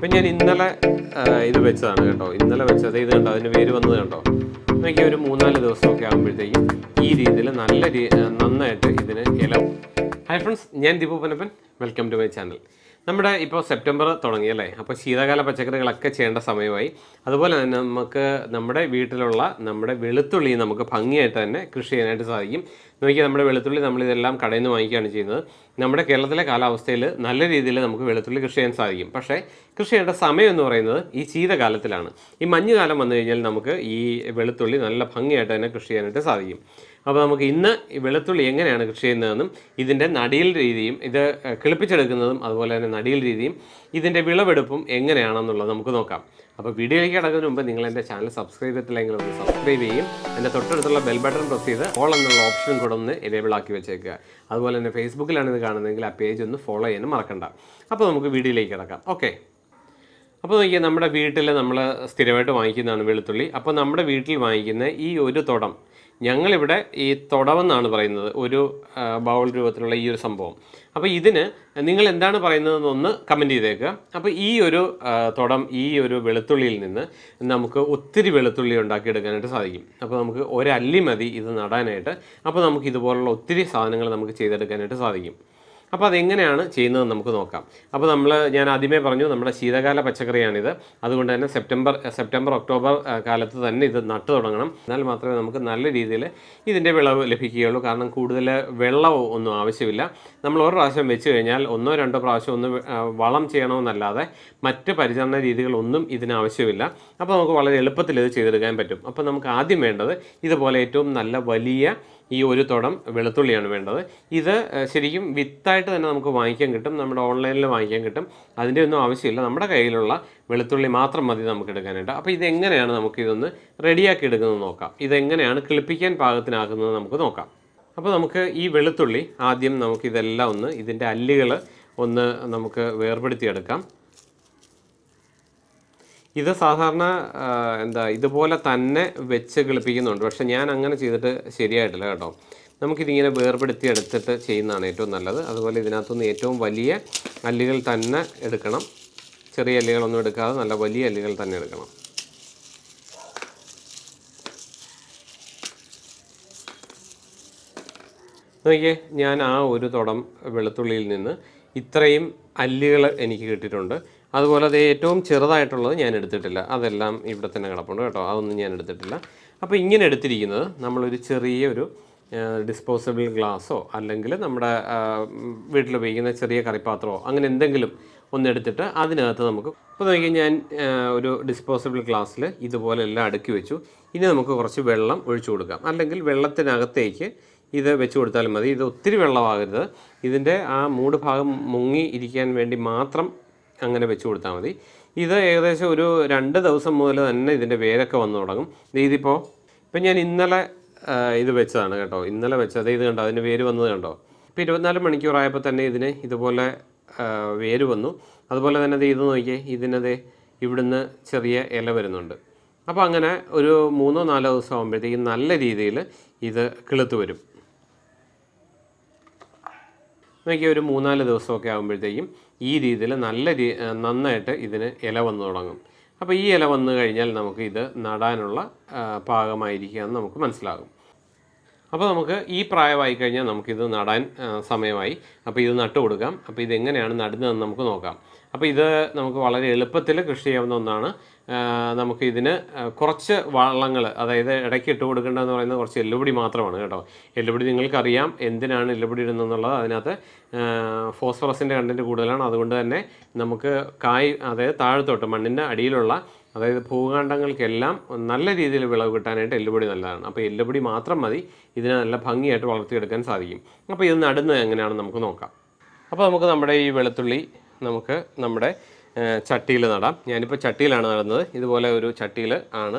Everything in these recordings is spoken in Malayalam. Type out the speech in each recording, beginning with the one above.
ഇപ്പം ഞാൻ ഇന്നലെ ആ, ഇത് വെച്ചതാണ് കേട്ടോ ഇന്നലെ വെച്ചത് ഇത് കണ്ടോ അതിന് വേര് വന്നത് കണ്ടോ എനിക്ക് ഒരു മൂന്നാല് ദിവസമൊക്കെ ആകുമ്പോഴത്തേക്കും ഈ രീതിയിൽ നല്ല രീ ആ, നന്നായിട്ട് ഇതിന് ഇല ഹായ് ഫ്രണ്ട്സ് ഞാൻ Deepu Panappan welcome to my channel നമ്മുടെ ഇപ്പോൾ സെപ്റ്റംബർ തുടങ്ങി അല്ലേ അപ്പോൾ ശീതകാല പച്ചക്കറികളൊക്കെ ചെയ്യേണ്ട സമയമായി അതുപോലെ തന്നെ നമുക്ക് നമ്മുടെ വീട്ടിലുള്ള നമ്മുടെ വെളുത്തുള്ളി നമുക്ക് ഭംഗിയായിട്ട് തന്നെ കൃഷി ചെയ്യാനായിട്ട് സാധിക്കും നോക്കിയാൽ നമ്മുടെ വെളുത്തുള്ളി നമ്മളിതെല്ലാം കടയിൽ നിന്ന് വാങ്ങിക്കുകയാണ് ചെയ്യുന്നത് നമ്മുടെ കേരളത്തിലെ കാലാവസ്ഥയിൽ നല്ല രീതിയിൽ നമുക്ക് വെളുത്തുള്ളി കൃഷി ചെയ്യാൻ സാധിക്കും പക്ഷേ കൃഷി ചെയ്യേണ്ട സമയം എന്ന് പറയുന്നത് ഈ ശീതകാലത്തിലാണ് ഈ മഞ്ഞുകാലം വന്നു കഴിഞ്ഞാൽ നമുക്ക് ഈ വെളുത്തുള്ളി നല്ല ഭംഗിയായിട്ട് തന്നെ കൃഷി ചെയ്യാനായിട്ട് സാധിക്കും അപ്പോൾ നമുക്ക് ഇന്ന് ഈ വെളുത്തുള്ളി എങ്ങനെയാണ് കൃഷി ചെയ്യുന്നതെന്നും ഇതിൻ്റെ നടിയൽ രീതിയും ഇത് ഏഹ്, കിളിപ്പിച്ചെടുക്കുന്നതും അതുപോലെ തന്നെ നടിയൽ രീതിയും ഇതിൻ്റെ വിളവെടുപ്പും എങ്ങനെയാണെന്നുള്ളത് നമുക്ക് നോക്കാം അപ്പോൾ വീഡിയോയിലേക്ക് കിടക്കുന്നതിന് മുമ്പ് നിങ്ങൾ എൻ്റെ ചാനൽ സബ്സ്ക്രൈബ് ചെയ്തിട്ടില്ലെങ്കിൽ ഒന്ന് സബ്സ്ക്രൈബ് ചെയ്യും എൻ്റെ തൊട്ടടുത്തുള്ള ബെൽ ബട്ടൺ പ്രസ് ചെയ്ത് ഓൾ എന്നുള്ള ഓപ്ഷൻ കൂടെ ഒന്ന് എനേബിൾ ആക്കി വെച്ചേക്കുക അതുപോലെ തന്നെ ഫേസ്ബുക്കിലാണ് ഇത് കാണുന്നതെങ്കിൽ ആ പേജ് ഒന്ന് ഫോളോ ചെയ്യാനും മറക്കണ്ട അപ്പോൾ നമുക്ക് വീഡിയോയിലേക്ക് കിടക്കാം ഓക്കെ അപ്പോൾ നോക്കിയാൽ നമ്മുടെ വീട്ടിൽ നമ്മൾ സ്ഥിരമായിട്ട് വാങ്ങിക്കുന്നതാണ് വെളുത്തുള്ളി അപ്പോൾ നമ്മുടെ വീട്ടിൽ വാങ്ങിക്കുന്ന ഈ ഒരു തുടം ഞങ്ങളിവിടെ ഈ തുടമെന്നാണ് പറയുന്നത് ഒരു ആ, ബൗൾ രൂപത്തിലുള്ള ഈ ഒരു സംഭവം അപ്പോൾ ഇതിന് നിങ്ങൾ എന്താണ് പറയുന്നതെന്നൊന്ന് കമൻറ്റ് ചെയ്തേക്കുക അപ്പോൾ ഈ ഒരു ആ, തുടം ഈ ഒരു വെളുത്തുള്ളിയിൽ നിന്ന് നമുക്ക് ഒത്തിരി വെളുത്തുള്ളി ഉണ്ടാക്കിയെടുക്കാനായിട്ട് സാധിക്കും അപ്പോൾ നമുക്ക് ഒരല്ലി മതി ഇത് നടാനായിട്ട് അപ്പോൾ നമുക്ക് ഇതുപോലുള്ള ഒത്തിരി സാധനങ്ങൾ നമുക്ക് ചെയ്തെടുക്കാനായിട്ട് സാധിക്കും അപ്പോൾ അതെങ്ങനെയാണ് ചെയ്യുന്നത് നമുക്ക് നോക്കാം അപ്പോൾ നമ്മൾ ഞാൻ ആദ്യമേ പറഞ്ഞു നമ്മുടെ ശീതകാല പച്ചക്കറിയാണിത് അതുകൊണ്ട് തന്നെ സെപ്റ്റംബർ സെപ്റ്റംബർ ഒക്ടോബർ ആ, കാലത്ത് തന്നെ ഇത് നട്ടു തുടങ്ങണം എന്നാൽ മാത്രമേ നമുക്ക് നല്ല രീതിയിൽ ഇതിൻ്റെ വിളവ് ലഭിക്കുകയുള്ളൂ കാരണം കൂടുതൽ വെള്ളമോ ഒന്നും ആവശ്യമില്ല നമ്മൾ ഒരു പ്രാവശ്യം വെച്ച് കഴിഞ്ഞാൽ ഒന്നോ രണ്ടോ പ്രാവശ്യം ഒന്ന് ആ, വളം ചെയ്യണമെന്നല്ലാതെ മറ്റ് പരിചരണ രീതികളൊന്നും ഇതിന് ആവശ്യമില്ല അപ്പോൾ നമുക്ക് വളരെ എളുപ്പത്തിൽ ഇത് ചെയ്തെടുക്കാൻ പറ്റും അപ്പോൾ നമുക്ക് ആദ്യം വേണ്ടത് ഇതുപോലെ ഏറ്റവും നല്ല വലിയ ഈ ഒരു തുടം വെളുത്തുള്ളിയാണ് വേണ്ടത് ഇത് ഏഹ്, ശരിക്കും വിത്തായിട്ട് തന്നെ നമുക്ക് വാങ്ങിക്കാൻ കിട്ടും നമ്മുടെ ഓൺലൈനിൽ വാങ്ങിക്കാൻ കിട്ടും അതിൻ്റെ ഒന്നും ആവശ്യമില്ല നമ്മുടെ കയ്യിലുള്ള വെളുത്തുള്ളി മാത്രം മതി നമുക്ക് എടുക്കാനായിട്ട് അപ്പോൾ ഇതെങ്ങനെയാണ് നമുക്ക് ഇതൊന്ന് റെഡിയാക്കി എടുക്കുന്നത് നോക്കാം ഇതെങ്ങനെയാണ് കിളിപ്പിക്കാൻ പാകത്തിനാക്കുന്നത് നമുക്ക് നോക്കാം അപ്പോൾ നമുക്ക് ഈ വെളുത്തുള്ളി ആദ്യം നമുക്ക് ഇതെല്ലാം ഒന്ന് ഇതിൻ്റെ അല്ലുകൾ ഒന്ന് നമുക്ക് വേർപെടുത്തിയെടുക്കാം ഇത് സാധാരണ ആ, എന്താ ഇതുപോലെ തന്നെ വെച്ച് കിളിപ്പിക്കുന്നുണ്ട് പക്ഷെ ഞാൻ അങ്ങനെ ചെയ്തിട്ട് ശരിയായിട്ടില്ല കേട്ടോ നമുക്കിതിങ്ങനെ വേർപെടുത്തി എടുത്തിട്ട് ചെയ്യുന്നതാണ് ഏറ്റവും നല്ലത് അതുപോലെ ഇതിനകത്തുനിന്ന് ഏറ്റവും വലിയ അല്ലുകൾ തന്നെ എടുക്കണം ചെറിയ അല്ലുകളൊന്നും എടുക്കാതെ നല്ല വലിയ അല്ലുകൾ തന്നെ എടുക്കണം നോക്കിയേ ഞാൻ ആ ഒരു തുടം വെളുത്തുള്ളിയിൽ നിന്ന് ഇത്രയും അല്ലുകൾ എനിക്ക് കിട്ടിയിട്ടുണ്ട് അതുപോലെ അത് ഏറ്റവും ചെറുതായിട്ടുള്ളത് ഞാൻ എടുത്തിട്ടില്ല അതെല്ലാം ഇവിടെ തന്നെ കിടപ്പുണ്ട് കേട്ടോ അതൊന്നും ഞാൻ എടുത്തിട്ടില്ല അപ്പോൾ ഇങ്ങനെ എടുത്തിരിക്കുന്നത് നമ്മളൊരു ചെറിയൊരു ഡിസ്പോസിബിൾ ഗ്ലാസ്സോ അല്ലെങ്കിൽ നമ്മുടെ ആ, ഉം, വീട്ടിൽ ഉപയോഗിക്കുന്ന ചെറിയ കറിപ്പാത്രമോ അങ്ങനെ എന്തെങ്കിലും ഒന്നെടുത്തിട്ട് അതിനകത്ത് നമുക്ക് ഇപ്പോൾ നോക്കി ഞാൻ ആ, ഒരു ഡിസ്പോസിബിൾ ഗ്ലാസ്സിൽ ഇതുപോലെ എല്ലാം അടുക്കി വെച്ചു ഇനി നമുക്ക് കുറച്ച് വെള്ളം ഒഴിച്ചു കൊടുക്കാം അല്ലെങ്കിൽ വെള്ളത്തിനകത്തേക്ക് ഇത് വെച്ച് കൊടുത്താലും മതി ഇത് ഒത്തിരി വെള്ളമാകരുത് ഇതിൻ്റെ ആ മൂട് ഭാഗം മുങ്ങി ഇരിക്കാൻ വേണ്ടി മാത്രം അങ്ങനെ വെച്ച് കൊടുത്താൽ മതി ഇത് ഏകദേശം ഒരു രണ്ട് ദിവസം മുതൽ തന്നെ ഇതിൻ്റെ വേരൊക്കെ വന്നു തുടങ്ങും ദേ ഇതിപ്പോൾ ഇപ്പം ഞാൻ ഇന്നലെ ആ, ഇത് വെച്ചതാണ് കേട്ടോ ഇന്നലെ വെച്ചത് ഇത് കണ്ടോ അതിന് വേര് വന്നത് കണ്ടോ ഇപ്പോൾ ഇരുപത്തിനാല് മണിക്കൂറായപ്പോൾ തന്നെ ഇതിന് ഇതുപോലെ ആ, വേര് വന്നു അതുപോലെ തന്നെ ദേ ഇത് നോക്കിയേ ഇതിനത് ഇവിടുന്ന് ചെറിയ ഇല വരുന്നുണ്ട് അപ്പോൾ അങ്ങനെ ഒരു മൂന്നോ നാലോ ദിവസം ആകുമ്പോഴത്തേക്കും നല്ല രീതിയിൽ ഇത് കിളുത്ത് വരും നോക്കിയാൽ ഒരു മൂന്നാല് ദിവസമൊക്കെ ആകുമ്പോഴത്തേക്കും ഈ രീതിയിൽ നല്ല രീ ആ, നന്നായിട്ട് ഇതിന് ഇല വന്നു തുടങ്ങും അപ്പോൾ ഈ ഇല വന്നു കഴിഞ്ഞാൽ നമുക്ക് ഇത് നടാനുള്ള ആ, പാകമായിരിക്കുകയെന്ന് നമുക്ക് മനസ്സിലാകും അപ്പോൾ നമുക്ക് ഈ പ്രായമായി കഴിഞ്ഞാൽ നമുക്കിത് നടാൻ ആ, സമയമായി അപ്പോൾ ഇത് നട്ടു കൊടുക്കാം അപ്പോൾ ഇതെങ്ങനെയാണ് നടുന്നതെന്ന് നമുക്ക് നോക്കാം അപ്പോൾ ഇത് നമുക്ക് വളരെ എളുപ്പത്തിൽ കൃഷി ചെയ്യാവുന്ന ഒന്നാണ് ആ, നമുക്ക് ഇതിന് ആ, കുറച്ച് വള്ളങ്ങൾ അതായത് ഇടയ്ക്ക് ഇട്ട് കൊടുക്കേണ്ടതെന്ന് പറയുന്നത് കുറച്ച് എല്ലുപൊടി മാത്രമാണ് കേട്ടോ എല്ലുപൊടി നിങ്ങൾക്കറിയാം എന്തിനാണ് എല്ലുപൊടി ഇടുന്നതെന്നുള്ളത് അതിനകത്ത് ഫോസ്ഫറസിൻ്റെ കണ്ടൻറ്റ് കൂടുതലാണ് അതുകൊണ്ട് തന്നെ നമുക്ക് കായ് അതായത് താഴത്തോട്ട് മണ്ണിൻ്റെ അടിയിലുള്ള അതായത് ഭൂഖണ്ഡങ്ങൾക്കെല്ലാം നല്ല രീതിയിൽ വിളവ് കിട്ടാനായിട്ട് എല്ലുപൊടി നല്ലതാണ് അപ്പോൾ എല്ലുപൊടി മാത്രം മതി ഇതിനെ നല്ല ഭംഗിയായിട്ട് വളർത്തിയെടുക്കാൻ സാധിക്കും അപ്പോൾ ഇത് നടുന്നത് എങ്ങനെയാണെന്ന് നമുക്ക് നോക്കാം അപ്പോൾ നമുക്ക് നമ്മുടെ ഈ വെളുത്തുള്ളി നമുക്ക് നമ്മുടെ ചട്ടിയിൽ നടാം ഞാനിപ്പോൾ ചട്ടിയിലാണ് നടുന്നത് ഇതുപോലെ ഒരു ചട്ടിയിൽ ആണ്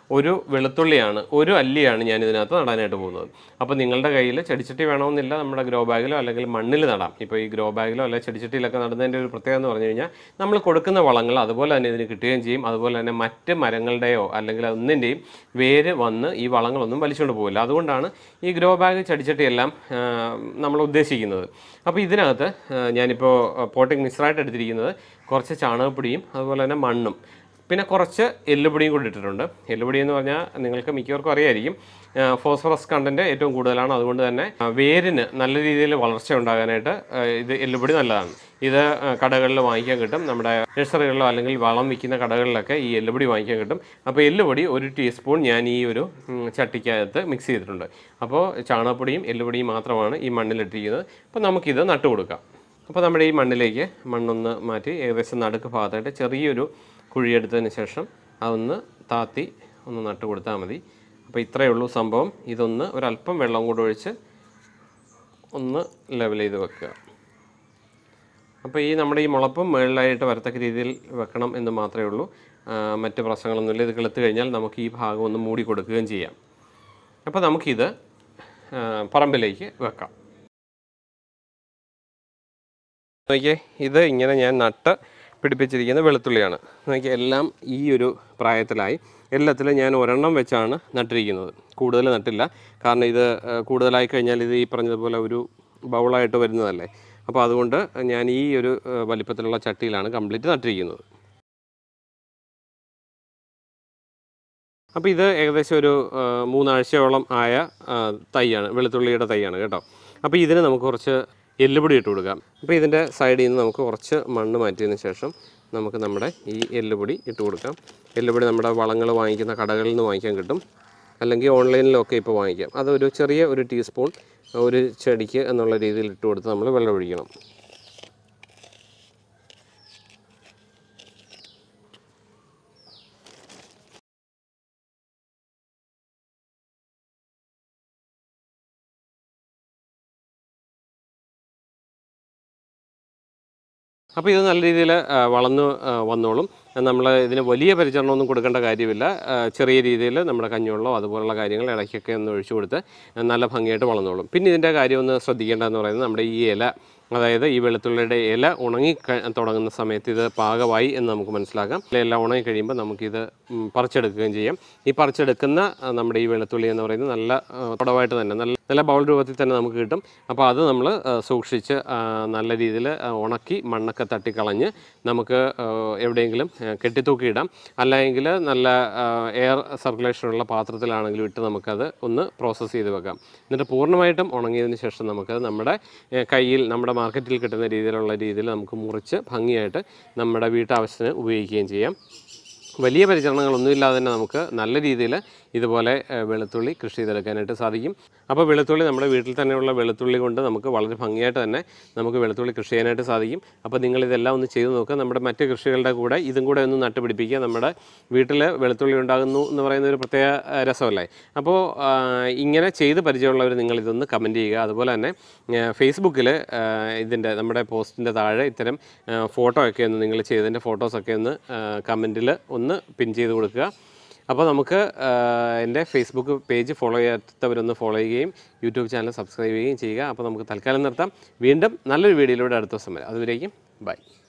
ഒരു വെളുത്തുള്ളിയാണ് ഒരു അല്ലിയാണ് ഞാൻ ഇതിനകത്ത് നടാനായിട്ട് പോകുന്നത് അപ്പോൾ നിങ്ങളുടെ കയ്യിൽ ചെടിച്ചട്ടി വേണമെന്നില്ല നമ്മുടെ ഗ്രോ ബാഗിലോ അല്ലെങ്കിൽ മണ്ണിൽ നടാം ഇപ്പോൾ ഈ ഗ്രോ ബാഗിലോ അല്ലെങ്കിൽ ചെടിച്ചട്ടിയിലൊക്കെ നടുന്നതിൻ്റെ ഒരു പ്രത്യേകത എന്ന് പറഞ്ഞു കഴിഞ്ഞാൽ നമ്മൾ കൊടുക്കുന്ന വളങ്ങൾ അതുപോലെ തന്നെ ഇതിന് കിട്ടുകയും ചെയ്യും അതുപോലെ തന്നെ മറ്റ് മരങ്ങളുടെയോ അല്ലെങ്കിൽ ഒന്നിൻ്റെയും വേര് വന്ന് ഈ വളങ്ങളൊന്നും വലിച്ചുകൊണ്ട് പോകില്ല അതുകൊണ്ടാണ് ഈ ഗ്രോ ബാഗ് ചെടിച്ചട്ടി എല്ലാം ആ, നമ്മൾ ഉദ്ദേശിക്കുന്നത് അപ്പോൾ ഇതിനകത്ത് ആ, ഞാനിപ്പോൾ പോട്ടിംഗ് മിക്സറായിട്ട് എടുത്തിരിക്കുന്നത് കുറച്ച് ചാണകപ്പൊടിയും അതുപോലെ തന്നെ മണ്ണും പിന്നെ കുറച്ച് എല്ലുപൊടിയും കൂടി ഇട്ടിട്ടുണ്ട് എല്ലുപൊടി എന്ന് പറഞ്ഞാൽ നിങ്ങൾക്ക് മിക്കവർക്കും അറിയായിരിക്കും ആ, ഫോസ്ഫറസ് കണ്ടൻറ്റ് ഏറ്റവും കൂടുതലാണ് അതുകൊണ്ട് തന്നെ ആ, വേരിന് നല്ല രീതിയിൽ വളർച്ച ഉണ്ടാകാനായിട്ട് ആ, ഇത് എല്ലുപൊടി നല്ലതാണ് ഇത് ആ, കടകളിൽ വാങ്ങിക്കാൻ കിട്ടും നമ്മുടെ നഴ്സറികളിലോ അല്ലെങ്കിൽ വളം വിൽക്കുന്ന കടകളിലൊക്കെ ഈ എല്ലുപൊടി വാങ്ങിക്കാൻ കിട്ടും അപ്പോൾ എല്ലുപൊടി ഒരു ടീസ്പൂൺ ഞാൻ ഈ ഒരു ഉം, ചട്ടിക്കകത്ത് മിക്സ് ചെയ്തിട്ടുണ്ട് അപ്പോൾ ചാണകപ്പൊടിയും എല്ലുപൊടിയും മാത്രമാണ് ഈ മണ്ണിലിട്ടിരിക്കുന്നത് അപ്പോൾ നമുക്കിത് നട്ടു കൊടുക്കാം അപ്പോൾ നമ്മുടെ ഈ മണ്ണിലേക്ക് മണ്ണൊന്ന് മാറ്റി ഏകദേശം നടുക്ക് ഭാഗത്തായിട്ട് ചെറിയൊരു കുഴിയെടുത്തതിന് ശേഷം അതൊന്ന് താത്തി ഒന്ന് നട്ട് കൊടുത്താൽ മതി അപ്പോൾ ഇത്രയേ ഉള്ളൂ സംഭവം ഇതൊന്ന് ഒരല്പം വെള്ളം കൂടെ ഒഴിച്ച് ഒന്ന് ലെവൽ ചെയ്ത് വെക്കുക അപ്പോൾ ഈ നമ്മുടെ ഈ മുളപ്പും മുകളിലായിട്ട് വരത്തക്ക രീതിയിൽ വെക്കണം എന്ന് മാത്രമേ ഉള്ളൂ ആ, മറ്റ് പ്രശ്നങ്ങളൊന്നുമില്ല ഇത് കിളുത്ത് കഴിഞ്ഞാൽ നമുക്ക് ഈ ഭാഗം ഒന്ന് മൂടി കൊടുക്കുകയും ചെയ്യാം അപ്പോൾ നമുക്കിത് ആ, പറമ്പിലേക്ക് വെക്കാം നോക്കിയേ ഇത് ഇങ്ങനെ ഞാൻ നട്ട് പിടിപ്പിച്ചിരിക്കുന്ന വെളുത്തുള്ളിയാണ് നോക്കിയേ എല്ലാം ഈ ഒരു പ്രായത്തിലായി എല്ലാത്തിലും ഞാൻ ഒരെണ്ണം വെച്ചാണ് നട്ടിരിക്കുന്നത് കൂടുതൽ നട്ടില്ല കാരണം ഇത് ആ, കൂടുതലായി കഴിഞ്ഞാൽ ഇത് ഈ പറഞ്ഞതുപോലെ ഒരു ബൗളായിട്ട് വരുന്നതല്ലേ അപ്പോൾ അതുകൊണ്ട് ഞാൻ ഈ ഒരു ആ, വലിപ്പത്തിലുള്ള ചട്ടിയിലാണ് കംപ്ലീറ്റ് നട്ടിരിക്കുന്നത് അപ്പോൾ ഇത് ഏകദേശം ഒരു ആ, മൂന്നാഴ്ചയോളം ആയ ആ, തൈയാണ് വെളുത്തുള്ളിയുടെ തൈയാണ് കേട്ടോ അപ്പോൾ ഇതിന് നമുക്ക് കുറച്ച് എല്ലുപൊടി ഇട്ട് കൊടുക്കാം അപ്പോൾ ഇതിൻ്റെ സൈഡിൽ നിന്ന് നമുക്ക് കുറച്ച് മണ്ണ് മാറ്റിയതിന് ശേഷം നമുക്ക് നമ്മുടെ ഈ എല്ലുപൊടി ഇട്ട് കൊടുക്കാം എല്ലുപൊടി നമ്മുടെ വളങ്ങൾ വാങ്ങിക്കുന്ന കടകളിൽ നിന്ന് വാങ്ങിക്കാൻ കിട്ടും അല്ലെങ്കിൽ ഓൺലൈനിലൊക്കെ ഇപ്പോൾ വാങ്ങിക്കാം അതൊരു ചെറിയ ഒരു ടീസ്പൂൺ ഒരു ചെടിക്ക് എന്നുള്ള രീതിയിൽ ഇട്ട് കൊടുത്ത് നമ്മൾ വെള്ളം ഒഴിക്കണം അപ്പോൾ ഇത് നല്ല രീതിയിൽ വളർന്നു ആ, വന്നോളും നമ്മൾ ഇതിന് വലിയ പരിചരണമൊന്നും കൊടുക്കേണ്ട കാര്യമില്ല ആ, ചെറിയ രീതിയിൽ നമ്മുടെ കഞ്ഞുവെള്ളമോ അതുപോലുള്ള കാര്യങ്ങൾ ഇടയ്ക്കൊക്കെ ഒന്ന് ഒഴിച്ചു കൊടുത്ത് നല്ല ഭംഗിയായിട്ട് വളർന്നോളും പിന്നെ ഇതിൻ്റെ കാര്യം ഒന്ന് ശ്രദ്ധിക്കേണ്ടതെന്ന് പറയുന്നത് നമ്മുടെ ഈ ഇല അതായത് ഈ വെളുത്തുള്ളിയുടെ ഇല ഉണങ്ങി ക- തുടങ്ങുന്ന സമയത്ത് ഇത് പാകമായി എന്ന് നമുക്ക് മനസ്സിലാക്കാം ഇല ഉണങ്ങി കഴിയുമ്പോൾ നമുക്കിത് ഉം, പറിച്ചെടുക്കുകയും ചെയ്യാം ഈ പറിച്ചെടുക്കുന്ന ആ, നമ്മുടെ ഈ വെളുത്തുള്ളി എന്ന് പറയുന്നത് നല്ല ആ, പടവായിട്ട് തന്നെ നല്ല നല്ല ബൗൾ രൂപത്തിൽ തന്നെ നമുക്ക് കിട്ടും അപ്പോൾ അത് നമ്മൾ സൂക്ഷിച്ച് ആ, നല്ല രീതിയിൽ ഉണക്കി മണ്ണൊക്കെ തട്ടിക്കളഞ്ഞ് നമുക്ക് ആ, എവിടെയെങ്കിലും ആ, കെട്ടിത്തൂക്കിയിടാം അല്ലെങ്കിൽ നല്ല എയർ സർക്കുലേഷനുള്ള പാത്രത്തിലാണെങ്കിലും ഇട്ട് നമുക്കത് ഒന്ന് പ്രോസസ്സ് ചെയ്ത് വെക്കാം എന്നിട്ട് പൂർണ്ണമായിട്ടും ഉണങ്ങിയതിന് ശേഷം നമുക്കത് നമ്മുടെ ഏ, കയ്യിൽ നമ്മുടെ മാർക്കറ്റിൽ കിട്ടുന്ന രീതിയിലുള്ള രീതിയിൽ നമുക്ക് മുറിച്ച് ഭംഗിയായിട്ട് നമ്മുടെ വീട്ടാവശ്യത്തിന് ഉപയോഗിക്കുകയും ചെയ്യാം വലിയ പരിചരണങ്ങളൊന്നുമില്ലാതെ തന്നെ നമുക്ക് നല്ല രീതിയിൽ ഇതുപോലെ ഏഹ്, വെളുത്തുള്ളി കൃഷി ചെയ്തെടുക്കാനായിട്ട് സാധിക്കും അപ്പോൾ വെളുത്തുള്ളി നമ്മുടെ വീട്ടിൽ തന്നെയുള്ള വെളുത്തുള്ളി കൊണ്ട് നമുക്ക് വളരെ ഭംഗിയായിട്ട് തന്നെ നമുക്ക് വെളുത്തുള്ളി കൃഷി ചെയ്യാനായിട്ട് സാധിക്കും അപ്പോൾ നിങ്ങൾ ഇതെല്ലാം ഒന്ന് ചെയ്ത് നോക്കുക നമ്മുടെ മറ്റ് കൃഷികളുടെ കൂടെ ഇതും കൂടെ ഒന്ന് നട്ടുപിടിപ്പിക്കുക നമ്മുടെ വീട്ടിൽ വെളുത്തുള്ളി ഉണ്ടാകുന്നു എന്ന് പറയുന്ന ഒരു പ്രത്യേക ഏഹ്, രസമല്ലേ അപ്പോൾ ആ, ഇങ്ങനെ ചെയ്ത് പരിചയമുള്ളവർ നിങ്ങൾ ഇതൊന്ന് കമൻറ്റ് ചെയ്യുക അതുപോലെ തന്നെ ഫേസ്ബുക്കിൽ ഇതിൻ്റെ നമ്മുടെ പോസ്റ്റിൻ്റെ താഴെ ഇത്തരം ഫോട്ടോ ഒക്കെ ഒന്ന് നിങ്ങൾ ചെയ്തതിൻ്റെ ഫോട്ടോസൊക്കെ ഒന്ന് കമൻറ്റിൽ ഒന്ന് പിൻ ചെയ്ത് കൊടുക്കുക അപ്പോൾ നമുക്ക് ആ, എൻ്റെ ഫേസ്ബുക്ക് പേജ് ഫോളോ ചെയ്യാത്തവരൊന്ന് ഫോളോ ചെയ്യുകയും യൂട്യൂബ് ചാനൽ സബ്സ്ക്രൈബ് ചെയ്യുകയും ചെയ്യുക അപ്പോൾ നമുക്ക് തൽക്കാലം നിർത്താം വീണ്ടും നല്ലൊരു വീഡിയോയിലൂടെ അടുത്ത ദിവസം വരാം അതുവരേക്കും ബൈ